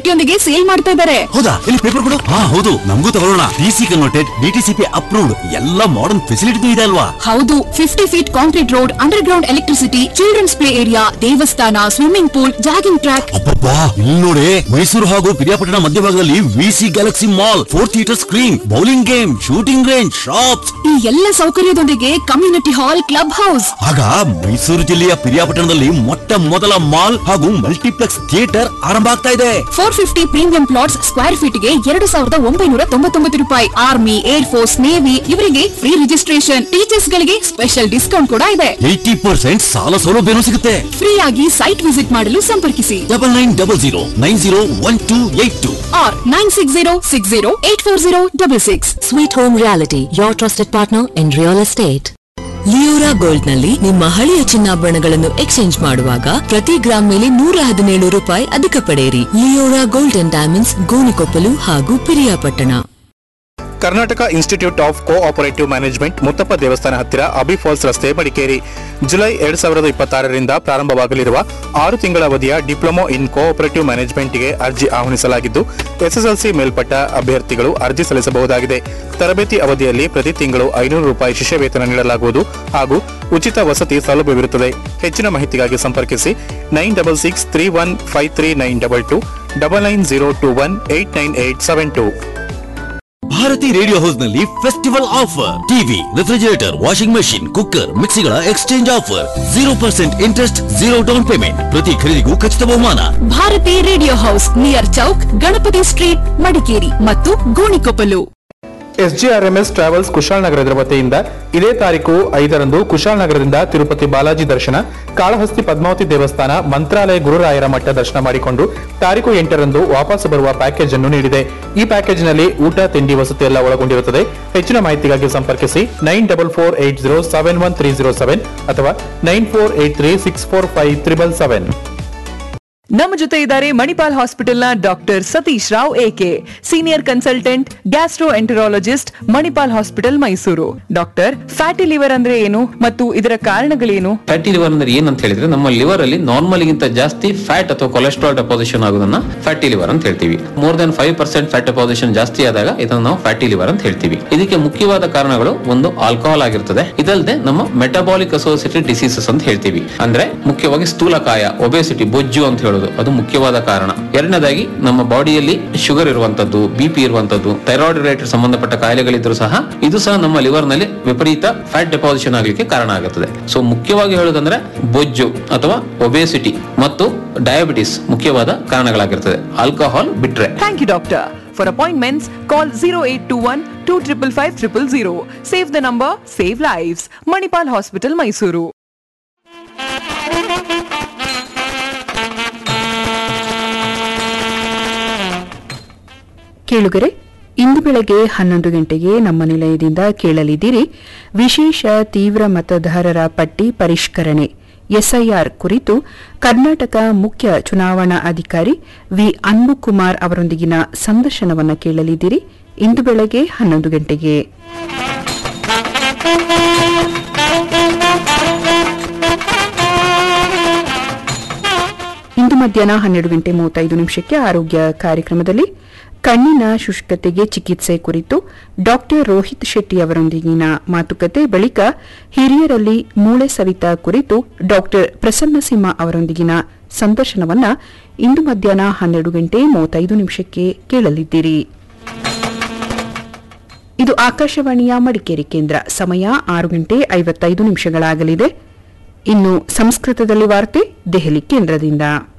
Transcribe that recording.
ಫೆಸಿಲಿಟಿಯೊಂದಿಗೆ sale ಮಾಡ್ತಾ ಇದ್ದಾರೆ ಹೌದಾ ಇಲ್ಲಿ ಪೇಪರ್ ಕೊಡು ಹಾ ಹೌದು ನಮಗೂ ತಗೊಳ್ಳೋಣ ಡಿಸಿ ಕನ್ವರ್ಟೆಡ್ ಡಿಟಿಸಿಪಿ ಅಪ್ರೂವ್ಡ್ ಎಲ್ಲ ಮಾಡರ್ನ್ ಫೆಸಿಲಿಟಿ ಇದೆ ಅಲ್ವಾ ಹೌದು fifty feet concrete road underground electricity children's play area ದೇವಸ್ಥಾನ ಸ್ವಿಮ್ಮಿಂಗ್ ಪೂಲ್ ಜಾಗಿಂಗ್ ಟ್ರ್ಯಾಕ್ ಅಬ್ಬಬ್ಬಾ ಇಲ್ಲಿ ನೋಡಿ ಮೈಸೂರು ಹಾಗೂ ಪಿರಿಯಾಪಟ್ಟಣ ಮಧ್ಯಭಾಗದಲ್ಲಿ VC Galaxy mall four theatre screen bowling game shooting range shops ಈ ಎಲ್ಲ ಸೌಕರ್ಯದೊಂದಿಗೆ ಕಮ್ಯುನಿಟಿ ಹಾಲ್ ಕ್ಲಬ್ ಹೌಸ್ ಆಗ ಮೈಸೂರು ಜಿಲ್ಲೆಯ ಪಿರಿಯಾಪಟ್ಟಣದಲ್ಲಿ ಮೊಟ್ಟ ಮೊದಲ ಮಾಲ್ ಹಾಗೂ ಮಲ್ಟಿಪ್ಲೆಕ್ಸ್ ಥಿಯೇಟರ್ ಆರಂಭ ಆಗ್ತಾ ಇದೆ four fifty premium plots square feet ಗೆ ಎರಡು ಸಾವಿರದ ಒಂಬೈನೂರ ತೊಂಬತ್ತೊಂಬತ್ತು ರೂಪಾಯಿ ಆರ್ಮಿ ಏರ್ ಫೋರ್ಸ್ ನೇವಿ ಇವರಿಗೆ ಫ್ರೀ ರಿಜಿಸ್ಟ್ರೇಷನ್ ಟೀಚರ್ಸ್ ಗಳಿಗೆ ಸ್ಪೆಷಲ್ ಡಿಸ್ಕೌಂಟ್ ಕೂಡ ಇದೆ ಏಯ್ಟಿ ಪರ್ಸೆಂಟ್ ಸಾಲ ಸೌಲಭ್ಯನೂ ಸಿಗುತ್ತೆ ಫ್ರೀ ಆಗಿ ಸೈಟ್ ವಿಸಿಟ್ ಮಾಡಲು ಸಂಪರ್ಕಿಸಿ double nine double zero nine zero one two eight two R nine six zero six zero eight four zero double six Sweet Home Reality, your trusted partner in real estate. Leora gold ನಲ್ಲಿ ನಿಮ್ಮ ಹಳೆಯ ಚಿನ್ನಾಭರಣಗಳನ್ನು exchange ಮಾಡುವಾಗ ಪ್ರತಿ gram ಮೇಲೆ ನೂರ ಹದಿನೇಳು ರೂಪಾಯಿ ಅಧಿಕ ಪಡೆಯಿರಿ Leora gold and diamonds Gonikoppal ಹಾಗೂ Piriyapatna Karnataka Institute of Cooperative Management Muthappa ದೇವಸ್ಥಾನ ಹತ್ತಿರ ಅಬಿ ಫಾಲ್ಸ್ ರಸ್ತೆ ಮಡಿಕೇರಿ ಜುಲೈ ಎರಡ್ ಸಾವಿರದ ಇಪ್ಪತ್ತಾರರಿಂದ ಪ್ರಾರಂಭವಾಗಲಿರುವ ಆರು ತಿಂಗಳ ಅವಧಿಯ ಡಿಪ್ಲೊಮೊ ಇನ್ ಕೋಆಪರೇಟಿವ್ ಮ್ಯಾನೇಜ್ಮೆಂಟ್ಗೆ ಅರ್ಜಿ ಆಹ್ವಾನಿಸಲಾಗಿದ್ದು ಎಸ್ಎಸ್ಎಲ್ಸಿ ಮೇಲ್ಪಟ್ಟ ಅಭ್ಯರ್ಥಿಗಳು ಅರ್ಜಿ ಸಲ್ಲಿಸಬಹುದಾಗಿದೆ ತರಬೇತಿ ಅವಧಿಯಲ್ಲಿ ಪ್ರತಿ ತಿಂಗಳು ಐನೂರು ರೂಪಾಯಿ ಶಿಷ್ಯ ವೇತನ ನೀಡಲಾಗುವುದು ಹಾಗೂ ಉಚಿತ ವಸತಿ ಸೌಲಭ್ಯವಿರುತ್ತದೆ ಹೆಚ್ಚಿನ ಮಾಹಿತಿಗಾಗಿ ಸಂಪರ್ಕಿಸಿ nine double six three one five three nine double two double nine zero two one eight nine eight seven two Bharati Radio House ನಲ್ಲಿ festival offer TV refrigerator washing machine cooker ಮಿಕ್ಸಿಗಳ exchange offer zero percent interest zero down payment ಪ್ರತಿ ಖರೀದಿಗೂ ಖಚಿತ ಬಹುಮಾನ Bharati Radio House near Chowk Ganapati Street Madikeri ಮತ್ತು Gonikoppal SGRMS travels ಕುಶಾಲನಗರದ ವತಿಯಿಂದ ಇದೇ ತಾರೀಕು ಐದರಂದು ಕುಶಾಲನಗರದಿಂದ ತಿರುಪತಿ ಬಾಲಾಜಿ ದರ್ಶನ ಕಾಳಹಸ್ತಿ ಪದ್ಮಾವತಿ ದೇವಸ್ಥಾನ ಮಂತ್ರಾಲಯ ಗುರುರಾಯರ ಮಠ ದರ್ಶನ ಮಾಡಿಕೊಂಡು ತಾರೀಕು ಎಂಟರಂದು ವಾಪಸ್ ಬರುವ ಪ್ಯಾಕೇಜ್ ಅನ್ನು ನೀಡಿದೆ ಈ ಪ್ಯಾಕೇಜ್ನಲ್ಲಿ ಊಟ ತಿಂಡಿ ವಸತಿ ಎಲ್ಲ ಒಳಗೊಂಡಿರುತ್ತದೆ ಹೆಚ್ಚಿನ ಮಾಹಿತಿಗಾಗಿ ಸಂಪರ್ಕಿಸಿ nine double four eight zero seven one three zero seven ಅಥವಾ nine four eight three six four five triple seven ನಮ್ಮ ಜೊತೆ ಇದ್ದಾರೆ ಮಣಿಪಾಲ್ ಹಾಸ್ಪಿಟಲ್ನ doctor Satish Rao AK senior consultant gastroenterologist Manipal hospital Mysuru doctor fatty liver ಅಂದ್ರೆ ಏನು ಮತ್ತು ಇದರ ಕಾರಣಗಳೇನು ಫ್ಯಾಟಿ ಲಿವರ್ ಅಂದ್ರೆ ಏನಂತ ಹೇಳಿದ್ರೆ ನಮ್ಮ ಲಿವರ್ ಅಲ್ಲಿ ನಾರ್ಮಲ್ ಗಿಂತ ಜಾಸ್ತಿ ಫ್ಯಾಟ್ ಅಥವಾ ಕೊಲೆಸ್ಟ್ರಾಲ್ ಡೆಪಾಸಿಷನ್ ಆಗೋದನ್ನ ಫ್ಯಾಟಿ ಲಿವರ್ ಅಂತ ಹೇಳ್ತೀವಿ more than five percent fat deposition ಜಾಸ್ತಿ ಆದಾಗ ಇದನ್ನು ನಾವು ಫ್ಯಾಟಿ ಲಿವರ್ ಅಂತ ಹೇಳ್ತೀವಿ ಇದಕ್ಕೆ ಮುಖ್ಯವಾದ ಕಾರಣಗಳು ಒಂದು ಆಲ್ಕೋಹಾಲ್ ಆಗಿರ್ತದೆ ಇದಲ್ಲದೆ ನಮ್ಮ ಮೆಟಬಾಲಿಕ್ ಅಸೋಸಿಯೇಟೆಡ್ ಡಿಸೀಸಸ್ ಅಂತ ಹೇಳ್ತೀವಿ ಅಂದ್ರೆ ಮುಖ್ಯವಾಗಿ ಸ್ಥೂಲಕಾಯ ಒಬೆಸಿಟಿ ಬೊಜ್ಜು ಅಂತ ಹೇಳೋದು ಅದು ಮುಖ್ಯವಾದ ಕಾರಣ ಎರಡನೇದಾಗಿ ನಮ್ಮ ಬಾಡಿಯಲ್ಲಿ ಶುಗರ್ ಇರುವಂತದ್ದು ಬಿ ಪಿ ಇರುವಂತದ್ದು ಥೈರಾಯ್ಡ್ ರಿಲೇಟೆಡ್ ಸಂಬಂಧಪಟ್ಟ ಕಾಯಿಲೆಗಳಿದ್ರು ಸಹ ಇದು ಸಹ ನಮ್ಮ ಲಿವರ್ ನಲ್ಲಿ ವಿಪರೀತ ಫ್ಯಾಟ್ ಡೆಪಾಸಿಷನ್ ಆಗಲಿಕ್ಕೆ ಕಾರಣ ಆಗುತ್ತದೆ ಸೊ ಮುಖ್ಯವಾಗಿ ಹೇಳೋದಂದ್ರೆ ಬೊಜ್ಜು ಅಥವಾ ಒಬೆಸಿಟಿ ಮತ್ತು ಡಯಾಬಿಟಿಸ್ ಮುಖ್ಯವಾದ ಕಾರಣಗಳಾಗಿರ್ತದೆ ಆಲ್ಕೋಹಾಲ್ ಬಿಟ್ರೆ thank you doctor for appointments call zero eight two one two triple five triple zero save the number save lives Manipal hospital Mysuru ಕೇಳುಗರೆ ಇಂದು ಬೆಳಗ್ಗೆ ಹನ್ನೊಂದು ಗಂಟೆಗೆ ನಮ್ಮ ನಿಲಯದಿಂದ ಕೇಳಲಿದ್ದೀರಿ ವಿಶೇಷ ತೀವ್ರ ಮತದಾರರ ಪಟ್ಟಿ ಪರಿಷ್ಕರಣೆ ಎಸ್ಐಆರ್ ಕುರಿತು ಕರ್ನಾಟಕ ಮುಖ್ಯ ಚುನಾವಣಾ ಅಧಿಕಾರಿ ವಿ ಅನ್ಬುಕುಮಾರ್ ಅವರೊಂದಿಗಿನ ಸಂದರ್ಶನವನ್ನು ಕೇಳಲಿದ್ದೀರಿ ಇಂದು ಬೆಳಗ್ಗೆ ಹನ್ನೊಂದು ಗಂಟೆಗೆ ಇಂದು ಮಧ್ಯಾಹ್ನ ಹನ್ನೆರಡು ಗಂಟೆ ಮೂವತ್ತೈದು ನಿಮಿಷಕ್ಕೆ ಆರೋಗ್ಯ ಕಾರ್ಯಕ್ರಮದಲ್ಲಿ ಕಣ್ಣಿನ ಶುಷ್ಕತೆಗೆ ಚಿಕಿತ್ಸೆ ಕುರಿತು ಡಾಕ್ಟರ್ ರೋಹಿತ್ ಶೆಟ್ಟಿ ಅವರೊಂದಿಗಿನ ಮಾತುಕತೆ ಬಳಿಕ ಹಿರಿಯರಲ್ಲಿ ಮೂಳೆ ಸವಿತ ಕುರಿತು ಡಾಕ್ಟರ್ ಪ್ರಸನ್ನ ಸಿಂಹ ಅವರೊಂದಿಗಿನ ಸಂದರ್ಶನವನ್ನ ಇಂದು ಮಧ್ಯಾಹ್ನ ಹನ್ನೆರಡು ಗಂಟೆ ಮೂವತ್ತೈದು ನಿಮಿಷಕ್ಕೆ ಕೇಳಲಿದ್ದೀರಿ ಇದು ಆಕಾಶವಾಣಿಯ ಮಡಿಕೇರಿ ಕೇಂದ್ರ ಸಮಯ ಆರು ಗಂಟೆ ಐವತ್ತೈದು ನಿಮಿಷಗಳಾಗಲಿದೆ ಇನ್ನು ಸಂಸ್ಕೃತದಲ್ಲಿ ವಾರ್ತೆ ದೆಹಲಿ ಕೇಂದ್ರದಿಂದ